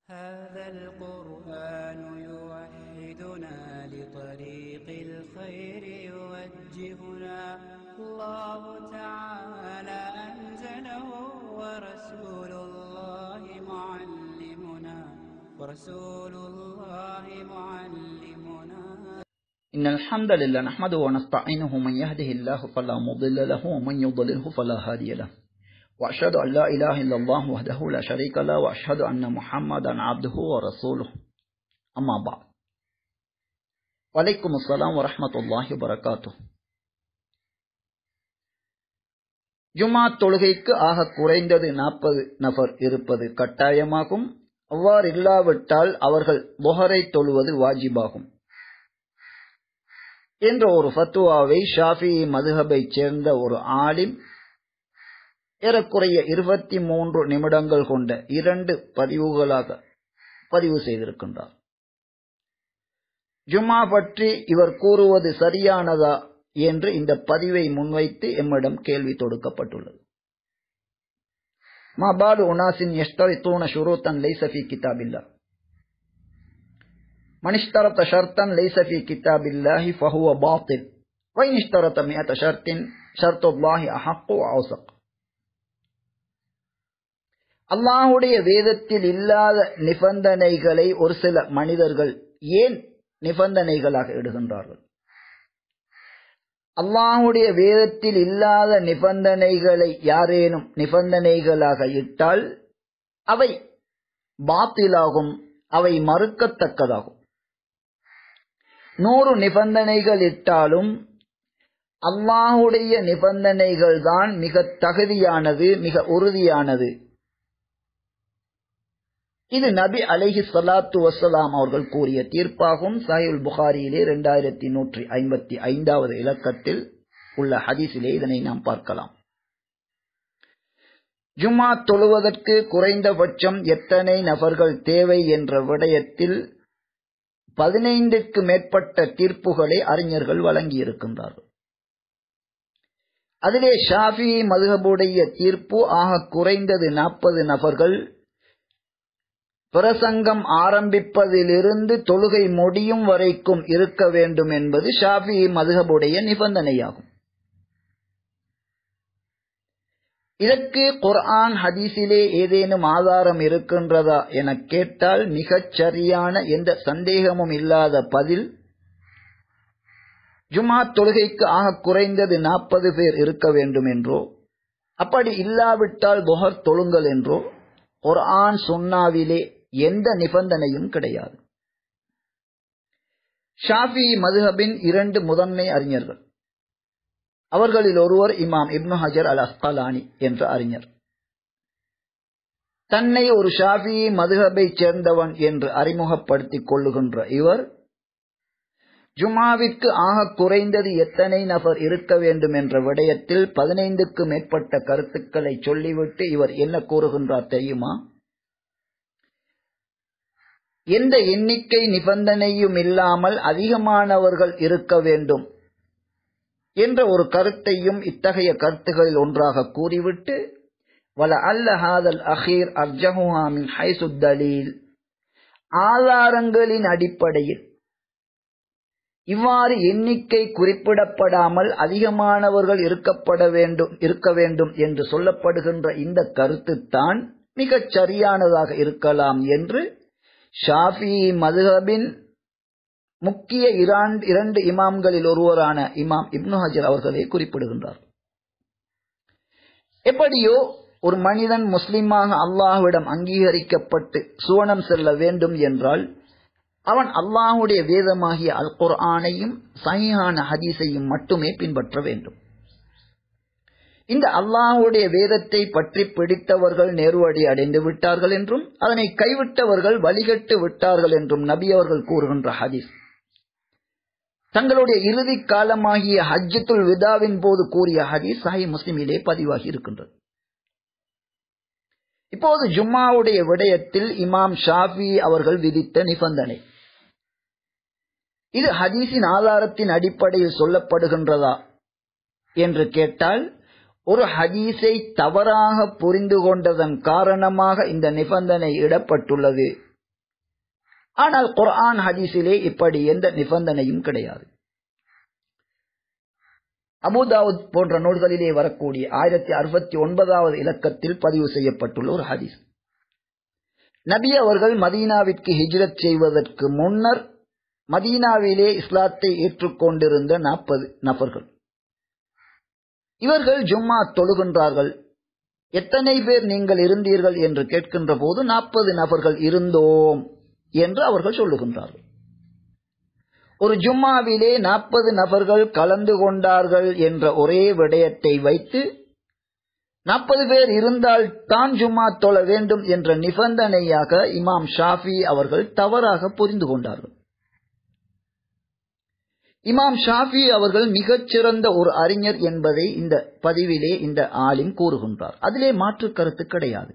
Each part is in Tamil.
هذا القرآن يوحدنا لطريق الخير يوجهنا الله تعالى أنزله ورسول الله معلمنا ورسول الله معلمنا إن الحمد لله نحمده ونستعينه من يهده الله فلا مضل له ومن يضلله فلا هادي له وأشهد أن لا إله إلا الله وحده لا شريك له وأشهد أن محمدا عبده ورسوله أما بعد وعليكم السلام ورحمة الله وبركاته ஜுமா தொழுகைக்கு ஆக குறைந்தது நாற்பது நபர் இருப்பது கட்டாயமாகும் அவ்வாறு இல்லாவிட்டால் அவர்கள் பொஹரை தொழுவது வாஜிபாகும் என்ற ஒரு ஃபத்துவாவை ஷாஃபி மதுஹபை சேர்ந்த ஒரு ஆலிம் ஏறக்குறைய இருபத்தி மூன்று நிமிடங்கள் கொண்ட இரண்டு பதிவுகளாக பதிவு செய்திருக்கின்றார் ஜுமா பற்றி இவர் கூறுவது சரியானதா என்று இந்த பதிவை முன்வைத்து எம்மிடம் கேள்வி தொடுக்கப்பட்டுள்ளது ما بال أناس يشترطون شروطا ليس في كتاب الله من اشترط شرطا ليس في كتاب الله فهو باطل وإن اشترط مئة شرط شرط الله أحق وأوثق அல்லாஹுடைய வேதத்தில் இல்லாத நிபந்தனைகளை ஒரு சில மனிதர்கள் ஏன் நிபந்தனைகளாக இடுகின்றார்கள் அல்லாஹுடைய வேதத்தில் இல்லாத நிபந்தனைகளை யாரேனும் நிபந்தனைகளாக இட்டால் அவை பாத்திலாகும் அவை மறுக்கத்தக்கதாகும் நூறு நிபந்தனைகள் இட்டாலும் அல்லாஹுடைய நிபந்தனைகள் தான் மிக தகுதியானது மிக உறுதியானது இது நபி அலைஹி சலாத்து வசலாம் அவர்கள் கூறிய தீர்ப்பாகும் சாஹில் புகாரியிலே இரண்டாயிரத்தி நூற்றி ஐம்பத்தி ஐந்தாவது இலக்கத்தில் உள்ள ஹதீஸிலே இதனை நாம் பார்க்கலாம் ஜும்மா தொழுவதற்கு குறைந்தபட்சம் எத்தனை நபர்கள் தேவை என்ற விடயத்தில் பதினைந்துக்கு மேற்பட்ட தீர்ப்புகளை அறிஞர்கள் வழங்கியிருக்கின்றார்கள் அதிலே ஷாஃபி மதுகபுடைய தீர்ப்பு ஆக குறைந்தது நாற்பது நபர்கள் பிரசங்கம் ஆரம்பிப்பதிலிருந்து தொழுகை முடியும் வரைக்கும் இருக்க வேண்டும் என்பது ஷாஃபி மதுகபுடைய நிபந்தனையாகும் இதற்கு குர்ஆன் ஹதீஸிலே ஏதேனும் ஆதாரம் இருக்கின்றதா என கேட்டால் மிகச் சரியான எந்த சந்தேகமும் இல்லாத பதில் ஜுமா தொழுகைக்கு ஆக குறைந்தது நாற்பது பேர் இருக்க வேண்டும் என்றோ அப்படி இல்லாவிட்டால் பொஹர் தொழுங்கள் என்றோ குர்ஆன் சுன்னாவிலே எந்த நிபந்தனையும் கிடையாது ஷாஃபி மதுஹபின் இரண்டு முதன்மை அறிஞர்கள் அவர்களில் ஒருவர் இமாம் இப்னு ஹஜர் அல் அஸ்கலானி என்ற அறிஞர் தன்னை ஒரு ஷாஃபி மதுஹபை சேர்ந்தவன் என்று அறிமுகப்படுத்திக் கொள்ளுகின்ற இவர் ஜுமாவிற்கு ஆக குறைந்தது எத்தனை நபர் இருக்க வேண்டும் என்ற விடயத்தில் பதினைந்துக்கு மேற்பட்ட கருத்துக்களை சொல்லிவிட்டு இவர் என்ன கூறுகின்றார் தெரியுமா எந்த எண்ணிக்கை நிபந்தனையும் இல்லாமல் அதிகமானவர்கள் இருக்க வேண்டும் என்ற ஒரு கருத்தையும் இத்தகைய கருத்துகளில் ஒன்றாக கூறிவிட்டு வல அல்ல ஹாதல் அஹீர் அர்ஜஹுஹாமின் ஹைசுத்தலீல் ஆதாரங்களின் அடிப்படையில் இவ்வாறு எண்ணிக்கை குறிப்பிடப்படாமல் அதிகமானவர்கள் இருக்கப்பட வேண்டும் இருக்க வேண்டும் என்று சொல்லப்படுகின்ற இந்த கருத்து தான் மிகச் சரியானதாக இருக்கலாம் என்று ஷாஃபி மதுஹபின் முக்கிய இரண்டு இமாம்களில் ஒருவரான இமாம் இப்னு ஹஜர் அவர்களே குறிப்பிடுகின்றார் எப்படியோ ஒரு மனிதன் முஸ்லிமாக அல்லாஹ்விடம் அங்கீகரிக்கப்பட்டு சுவனம் செல்ல வேண்டும் என்றால் அவன் அல்லாஹுடைய வேதமாகிய அல் குர்ஆனையும் சஹிஹான ஹதீஸையும் மட்டுமே பின்பற்ற வேண்டும் இந்த அல்லாஹுடைய வேதத்தை பற்றி பிடித்தவர்கள் நேர்வழி அடைந்து விட்டார்கள் என்றும் அதனை கைவிட்டவர்கள் வழிகட்டு விட்டார்கள் என்றும் நபி அவர்கள் கூறுகின்ற ஹதீஸ் தங்களுடைய இறுதி காலமாகிய ஹஜ்ஜத்துல் விதாவின் போது கூறிய ஹதீஸ் சஹி முஸ்லிமிலே பதிவாகி இருக்கின்றது இப்போது ஜும்மாவுடைய விடயத்தில் இமாம் ஷாஃபி அவர்கள் விதித்த நிபந்தனை இது ஹதீஸின் ஆதாரத்தின் அடிப்படையில் சொல்லப்படுகின்றதா என்று கேட்டால் ஒரு ஹதீஸை தவறாக புரிந்து கொண்டதன் காரணமாக இந்த நிபந்தனை இடப்பட்டுள்ளது ஆனால் குர்ஆன் ஹதீஸிலே இப்படி எந்த நிபந்தனையும் கிடையாது அபுதாவுத் போன்ற நூல்களிலே வரக்கூடிய ஆயிரத்தி அறுபத்தி ஒன்பதாவது இலக்கத்தில் பதிவு செய்யப்பட்டுள்ள ஒரு ஹதீஸ் நபி அவர்கள் மதீனாவிற்கு ஹிஜ்ரத் செய்வதற்கு முன்னர் மதீனாவிலே இஸ்லாத்தை ஏற்றுக்கொண்டிருந்த நாற்பது நபர்கள் இவர்கள் ஜும்மா தொழுகின்றார்கள் எத்தனை பேர் நீங்கள் இருந்தீர்கள் என்று கேட்கின்ற போது நாற்பது நபர்கள் இருந்தோம் என்று அவர்கள் சொல்லுகின்றார்கள் ஒரு ஜும்மாவிலே நாற்பது நபர்கள் கலந்து கொண்டார்கள் என்ற ஒரே விடயத்தை வைத்து நாற்பது பேர் இருந்தால் தான் ஜும்மா தொழ வேண்டும் என்ற நிபந்தனையாக இமாம் ஷாஃபி அவர்கள் தவறாக புரிந்து கொண்டார்கள் இமாம் ஷாஃபி அவர்கள் மிகச்சிறந்த ஒரு அறிஞர் என்பதை இந்த பதிவிலே இந்த ஆலிம் கூறுகின்றார் அதிலே மாற்று கருத்து கிடையாது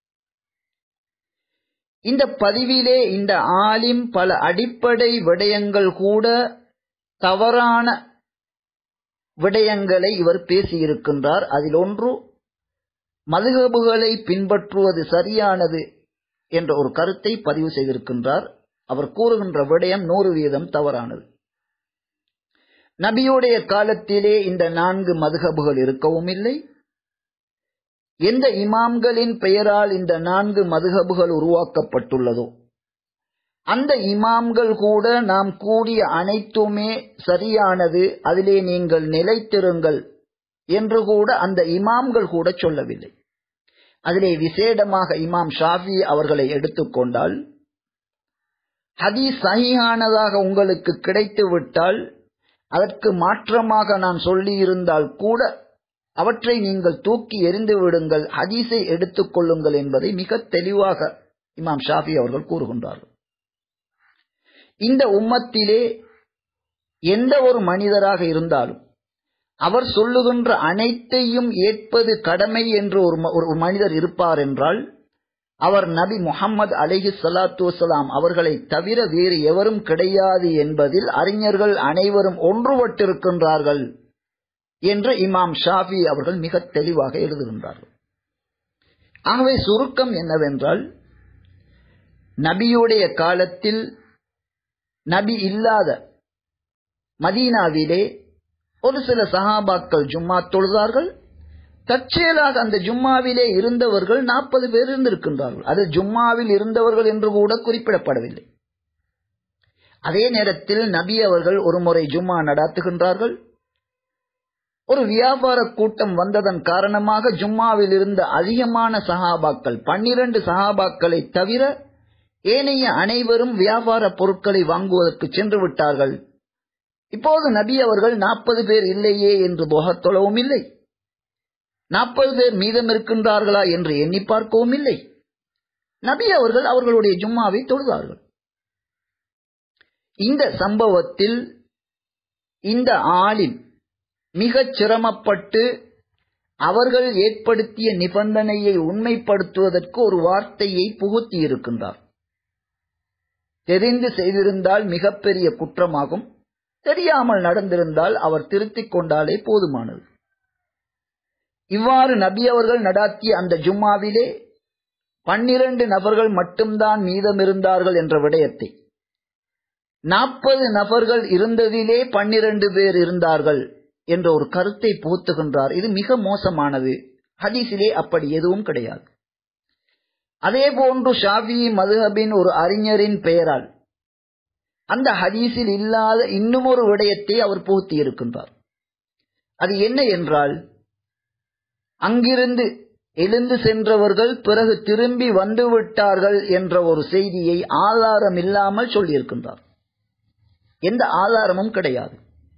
இந்த பதிவிலே இந்த ஆலிம் பல அடிப்படை விடயங்கள் கூட தவறான விடயங்களை இவர் பேசியிருக்கின்றார் அதில் ஒன்று மதுகபுகளை பின்பற்றுவது சரியானது என்ற ஒரு கருத்தை பதிவு செய்திருக்கின்றார் அவர் கூறுகின்ற விடயம் நூறு வீதம் தவறானது நபியுடைய காலத்திலே இந்த நான்கு மதுகபுகள் இருக்கவும் இல்லை எந்த இமாம்களின் பெயரால் இந்த நான்கு மதுகபுகள் உருவாக்கப்பட்டுள்ளதோ அந்த இமாம்கள் கூட நாம் கூடிய அனைத்துமே சரியானது அதிலே நீங்கள் நிலைத்திருங்கள் என்று கூட அந்த இமாம்கள் கூட சொல்லவில்லை அதிலே விசேடமாக இமாம் ஷாஃபி அவர்களை எடுத்துக்கொண்டால் ஹதீஸ் சகியானதாக உங்களுக்கு கிடைத்து விட்டால் அதற்கு மாற்றமாக நான் சொல்லியிருந்தால் கூட அவற்றை நீங்கள் தூக்கி எறிந்து விடுங்கள் ஹதீஸை எடுத்துக் கொள்ளுங்கள் என்பதை மிக தெளிவாக இமாம் ஷாஃபி அவர்கள் கூறுகின்றார்கள் இந்த உம்மத்திலே எந்த ஒரு மனிதராக இருந்தாலும் அவர் சொல்லுகின்ற அனைத்தையும் ஏற்பது கடமை என்று ஒரு ஒரு மனிதர் இருப்பார் என்றால் அவர் நபி முகம்மது அலிஹி சலாத்து வசலாம் அவர்களை தவிர வேறு எவரும் கிடையாது என்பதில் அறிஞர்கள் அனைவரும் ஒன்றுபட்டிருக்கின்றார்கள் என்று இமாம் ஷாஃபி அவர்கள் மிக தெளிவாக எழுதுகின்றார்கள் ஆகவே சுருக்கம் என்னவென்றால் நபியுடைய காலத்தில் நபி இல்லாத மதீனாவிலே ஒரு சில சஹாபாக்கள் ஜும்மா தொழுதார்கள் தற்செயலாக அந்த ஜும்மாவிலே இருந்தவர்கள் நாற்பது பேர் இருந்திருக்கின்றார்கள் அது ஜும்மாவில் இருந்தவர்கள் என்று கூட குறிப்பிடப்படவில்லை அதே நேரத்தில் நபி அவர்கள் ஒரு முறை ஜும்மா நடாத்துகின்றார்கள் ஒரு வியாபார கூட்டம் வந்ததன் காரணமாக ஜும்மாவில் இருந்த அதிகமான சஹாபாக்கள் பன்னிரண்டு சஹாபாக்களை தவிர ஏனைய அனைவரும் வியாபார பொருட்களை வாங்குவதற்கு சென்று விட்டார்கள் இப்போது நபி அவர்கள் நாற்பது பேர் இல்லையே என்று தொழவும் இல்லை நாற்பது பேர் மீதம் இருக்கின்றார்களா என்று எண்ணி பார்க்கவும் இல்லை நபி அவர்கள் அவர்களுடைய ஜும்மாவை தொழுதார்கள் இந்த சம்பவத்தில் இந்த ஆலிம் மிகச் சிரமப்பட்டு அவர்கள் ஏற்படுத்திய நிபந்தனையை உண்மைப்படுத்துவதற்கு ஒரு வார்த்தையை புகுத்தி இருக்கின்றார் தெரிந்து செய்திருந்தால் மிகப்பெரிய குற்றமாகும் தெரியாமல் நடந்திருந்தால் அவர் திருத்திக் கொண்டாலே போதுமானது இவ்வாறு நபி அவர்கள் நடாத்திய அந்த ஜும்மாவிலே பன்னிரண்டு நபர்கள் மட்டும்தான் மீதமிருந்தார்கள் என்ற விடயத்தை நாற்பது நபர்கள் இருந்ததிலே பன்னிரண்டு பேர் இருந்தார்கள் என்ற ஒரு கருத்தை புகுத்துகின்றார் இது மிக மோசமானது ஹதீஸிலே அப்படி எதுவும் கிடையாது அதே போன்று ஷாஃபி மதுஹபின் ஒரு அறிஞரின் பெயரால் அந்த ஹதீஸில் இல்லாத இன்னும் ஒரு விடயத்தை அவர் புகுத்தி இருக்கின்றார் அது என்ன என்றால் அங்கிருந்து எழுந்து சென்றவர்கள் பிறகு திரும்பி வந்து விட்டார்கள் என்ற ஒரு செய்தியை ஆதாரம் இல்லாமல் சொல்லியிருக்கின்றார் எந்த ஆதாரமும் கிடையாது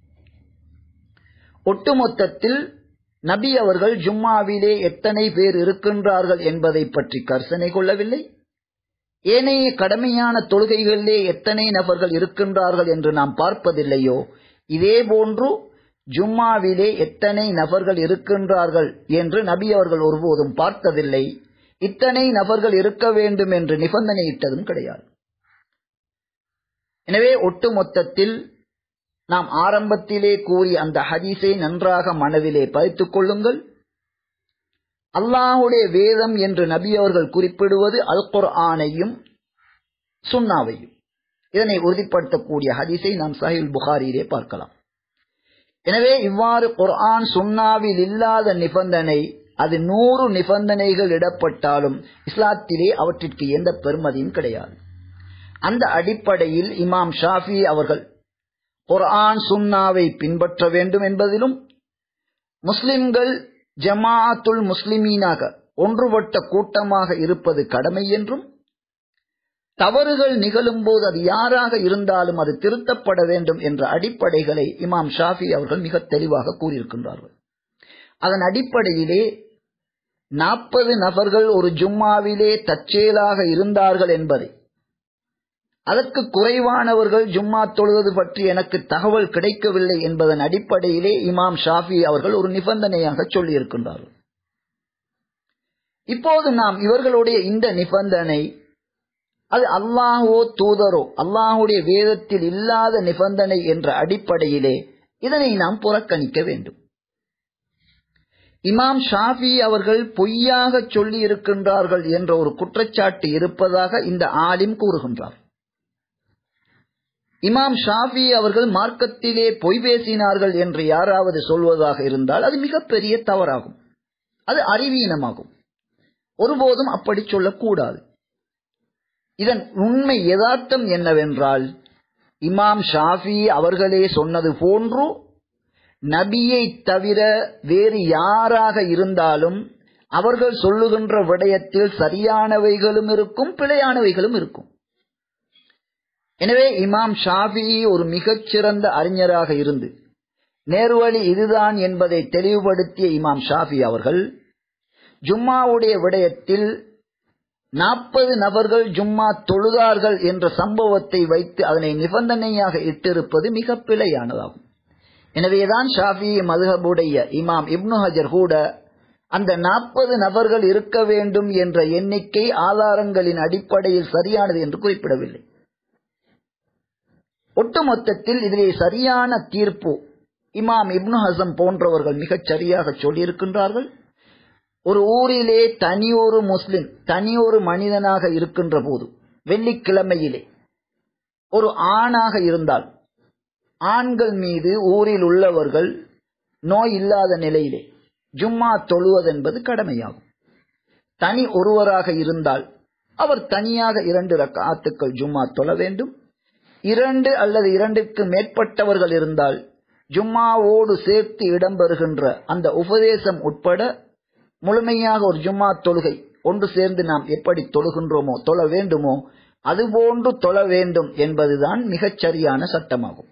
ஒட்டுமொத்தத்தில் நபி அவர்கள் ஜும்மாவிலே எத்தனை பேர் இருக்கின்றார்கள் என்பதை பற்றி கர்சனை கொள்ளவில்லை ஏனைய கடமையான தொழுகைகளிலே எத்தனை நபர்கள் இருக்கின்றார்கள் என்று நாம் பார்ப்பதில்லையோ இதே போன்று ஜும்மாவிலே எத்தனை நபர்கள் இருக்கின்றார்கள் என்று நபி அவர்கள் ஒருபோதும் பார்த்ததில்லை இத்தனை நபர்கள் இருக்க வேண்டும் என்று நிபந்தனையிட்டதும் கிடையாது எனவே ஒட்டுமொத்தத்தில் நாம் ஆரம்பத்திலே கூறி அந்த ஹதீஸை நன்றாக மனதிலே பதித்துக் கொள்ளுங்கள் அல்லாஹுடைய வேதம் என்று நபி அவர்கள் குறிப்பிடுவது அல் குர்ஆனையும் சுன்னாவையும் இதனை உறுதிப்படுத்தக்கூடிய ஹதீஸை நாம் சஹீல் புகாரியிலே பார்க்கலாம் எனவே இவ்வாறு குர்ஆன் சுன்னாவில் இல்லாத நிபந்தனை அது நூறு நிபந்தனைகள் இடப்பட்டாலும் இஸ்லாத்திலே அவற்றிற்கு எந்த பெருமதியும் கிடையாது அந்த அடிப்படையில் இமாம் ஷாஃபி அவர்கள் குர்ஆன் சுன்னாவை பின்பற்ற வேண்டும் என்பதிலும் முஸ்லிம்கள் ஜமாஅத்துல் முஸ்லிமீனாக ஒன்றுபட்ட கூட்டமாக இருப்பது கடமை என்றும் தவறுகள் நிகழும் போது அது யாராக இருந்தாலும் அது திருத்தப்பட வேண்டும் என்ற அடிப்படைகளை இமாம் ஷாஃபி அவர்கள் மிக தெளிவாக கூறியிருக்கின்றார்கள் அதன் அடிப்படையிலே நாற்பது நபர்கள் ஒரு ஜும்மாவிலே தற்செயலாக இருந்தார்கள் என்பதை அதற்கு குறைவானவர்கள் ஜும்மா தொழுவது பற்றி எனக்கு தகவல் கிடைக்கவில்லை என்பதன் அடிப்படையிலே இமாம் ஷாஃபி அவர்கள் ஒரு நிபந்தனையாக சொல்லியிருக்கின்றார்கள் இப்போது நாம் இவர்களுடைய இந்த நிபந்தனை அது அல்லாஹோ தூதரோ அல்லாஹுடைய வேதத்தில் இல்லாத நிபந்தனை என்ற அடிப்படையிலே இதனை நாம் புறக்கணிக்க வேண்டும் இமாம் ஷாஃபி அவர்கள் பொய்யாக சொல்லி இருக்கின்றார்கள் என்ற ஒரு குற்றச்சாட்டு இருப்பதாக இந்த ஆலிம் கூறுகின்றார் இமாம் ஷாஃபி அவர்கள் மார்க்கத்திலே பொய் பேசினார்கள் என்று யாராவது சொல்வதாக இருந்தால் அது மிகப்பெரிய தவறாகும் அது அறிவீனமாகும் ஒருபோதும் அப்படி சொல்லக்கூடாது இதன் உண்மை யதார்த்தம் என்னவென்றால் இமாம் ஷாஃபி அவர்களே சொன்னது போன்று நபியை தவிர வேறு யாராக இருந்தாலும் அவர்கள் சொல்லுகின்ற விடயத்தில் சரியானவைகளும் இருக்கும் பிழையானவைகளும் இருக்கும் எனவே இமாம் ஷாஃபி ஒரு மிகச்சிறந்த அறிஞராக இருந்து நேர்வழி இதுதான் என்பதை தெளிவுபடுத்திய இமாம் ஷாஃபி அவர்கள் ஜும்மாவுடைய விடயத்தில் நாற்பது நபர்கள் ஜும்மா தொழுதார்கள் என்ற சம்பவத்தை வைத்து அதனை நிபந்தனையாக இட்டிருப்பது மிக பிழையானதாகும் எனவேதான் ஷாஃபி மதுஹபுடைய இமாம் இப்னு ஹஜர் கூட அந்த நாற்பது நபர்கள் இருக்க வேண்டும் என்ற எண்ணிக்கை ஆதாரங்களின் அடிப்படையில் சரியானது என்று குறிப்பிடவில்லை ஒட்டுமொத்தத்தில் இதிலே சரியான தீர்ப்பு இமாம் இப்னு ஹசம் போன்றவர்கள் மிகச் சரியாக சொல்லியிருக்கின்றார்கள் ஒரு ஊரிலே தனியொரு முஸ்லிம் தனியொரு மனிதனாக இருக்கின்ற போது வெள்ளிக்கிழமையிலே ஒரு ஆணாக இருந்தால் ஆண்கள் மீது ஊரில் உள்ளவர்கள் நோய் இல்லாத நிலையிலே ஜும்மா தொழுவதென்பது கடமையாகும் தனி ஒருவராக இருந்தால் அவர் தனியாக இரண்டு ரக்காத்துக்கள் ஜும்மா தொழ வேண்டும் இரண்டு அல்லது இரண்டுக்கு மேற்பட்டவர்கள் இருந்தால் ஜும்மாவோடு சேர்த்து இடம்பெறுகின்ற அந்த உபதேசம் உட்பட முழுமையாக ஒரு ஜும்மா தொழுகை ஒன்று சேர்ந்து நாம் எப்படி தொழுகின்றோமோ தொழ வேண்டுமோ அதுபோன்று தொழ வேண்டும் என்பதுதான் மிகச் சரியான சட்டமாகும்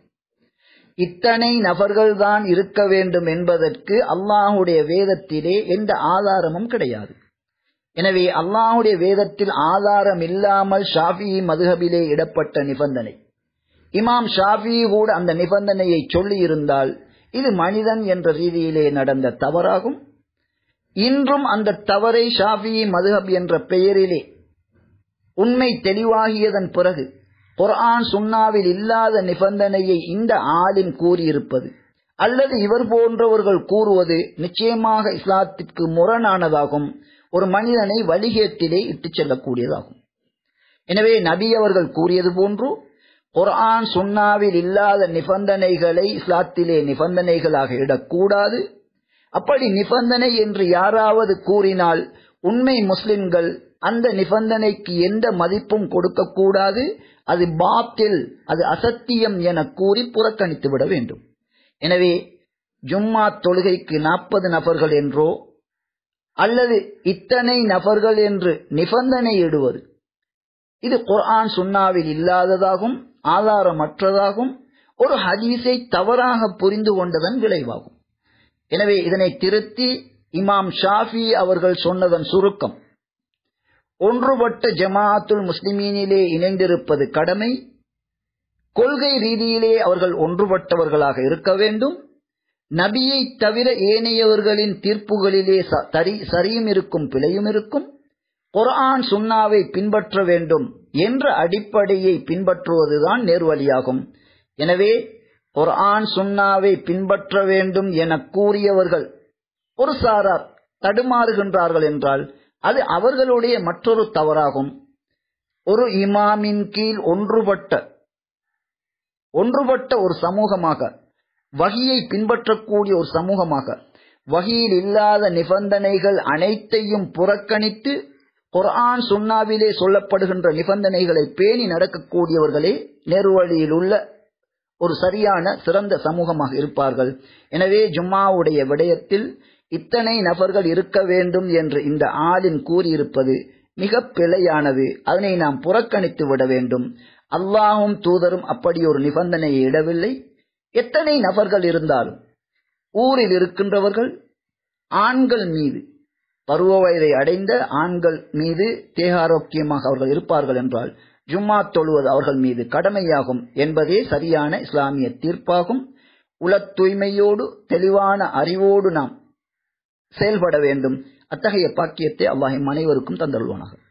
இத்தனை நபர்கள்தான் இருக்க வேண்டும் என்பதற்கு அல்லாஹுடைய வேதத்திலே எந்த ஆதாரமும் கிடையாது எனவே அல்லாஹுடைய வேதத்தில் ஆதாரம் இல்லாமல் ஷாஃபி மதுஹபிலே இடப்பட்ட நிபந்தனை இமாம் ஷாஃபி கூட அந்த நிபந்தனையை சொல்லியிருந்தால் இது மனிதன் என்ற ரீதியிலே நடந்த தவறாகும் இன்றும் அந்த தவறை ஷாஃபி மதுஹப் என்ற பெயரிலே உண்மை தெளிவாகியதன் பிறகு குர்ஆன் சுன்னாவில் இல்லாத நிபந்தனையை இந்த ஆலிம் கூறியிருப்பது அல்லது இவர் போன்றவர்கள் கூறுவது நிச்சயமாக இஸ்லாத்திற்கு முரணானதாகும் ஒரு மனிதனை வழிகேட்டிலே இட்டுச் செல்லக்கூடியதாகும் எனவே நபி அவர்கள் கூறியது போன்று குர்ஆன் சுன்னாவில் இல்லாத நிபந்தனைகளை இஸ்லாத்திலே நிபந்தனைகளாக இடக்கூடாது அப்படி நிபந்தனை என்று யாராவது கூறினால் உண்மை முஸ்லிம்கள் அந்த நிபந்தனைக்கு எந்த மதிப்பும் கொடுக்கக்கூடாது அது பாத்தில் அது அசத்தியம் என கூறி புறக்கணித்து விட வேண்டும் எனவே ஜும்மா தொழுகைக்கு நாற்பது நபர்கள் என்றோ அல்லது இத்தனை நபர்கள் என்று நிபந்தனை இடுவது இது குர்ஆன் சுன்னாவில் இல்லாததாகும் ஆதாரமற்றதாகும் ஒரு ஹதீஸை தவறாக புரிந்து கொண்டதன் விளைவாகும் எனவே இதனை திருத்தி இமாம் ஷாஃபி அவர்கள் சொன்னதன் சுருக்கம் ஒன்றுபட்ட ஜமாஅத்துல் முஸ்லிமீனிலே இணைந்திருப்பது கடமை கொள்கை ரீதியிலே அவர்கள் ஒன்றுபட்டவர்களாக இருக்க வேண்டும் நபியை தவிர ஏனையவர்களின் தீர்ப்புகளிலே சரியும் இருக்கும் பிழையும் இருக்கும் குர்ஆன் சுன்னாவை பின்பற்ற வேண்டும் என்ற அடிப்படையை பின்பற்றுவதுதான் நேர்வழியாகும் எனவே குர்ஆன் சுன்னாவை பின்பற்ற வேண்டும் என கூறியவர்கள் ஒரு சாரார் தடுமாறுகின்றார்கள் என்றால் அது அவர்களுடைய மற்றொரு தவறாகும் ஒரு இமாமின் கீழ் ஒன்றுபட்ட ஒன்றுபட்ட ஒரு சமூகமாக வகியை பின்பற்றக்கூடிய ஒரு சமூகமாக வகியில் இல்லாத நிபந்தனைகள் அனைத்தையும் புறக்கணித்து குர்ஆன் சுன்னாவிலே சொல்லப்படுகின்ற நிபந்தனைகளை பேணி நடக்கக்கூடியவர்களே நேர்வழியில் உள்ள ஒரு சரியான சிறந்த சமூகமாக இருப்பார்கள் எனவே ஜும்மாவுடைய விடயத்தில் இத்தனை நபர்கள் இருக்க வேண்டும் என்று இந்த ஆளின் கூறியிருப்பது மிக பிழையானது அதனை நாம் புறக்கணித்து விட வேண்டும் அல்லாஹும் தூதரும் அப்படி ஒரு நிபந்தனையை இடவில்லை எத்தனை நபர்கள் இருந்தாலும் ஊரில் இருக்கின்றவர்கள் ஆண்கள் மீது பருவ வயதை அடைந்த ஆண்கள் மீது தேகாரோக்கியமாக அவர்கள் இருப்பார்கள் என்றால் ஜும்மா தொழுவது அவர்கள் மீது கடமையாகும் என்பதே சரியான இஸ்லாமிய தீர்ப்பாகும் உள தூய்மையோடு தெளிவான அறிவோடு நாம் செயல்பட வேண்டும் அத்தகைய பாக்கியத்தை அல்லாஹிம் அனைவருக்கும் தந்தருள்வானாக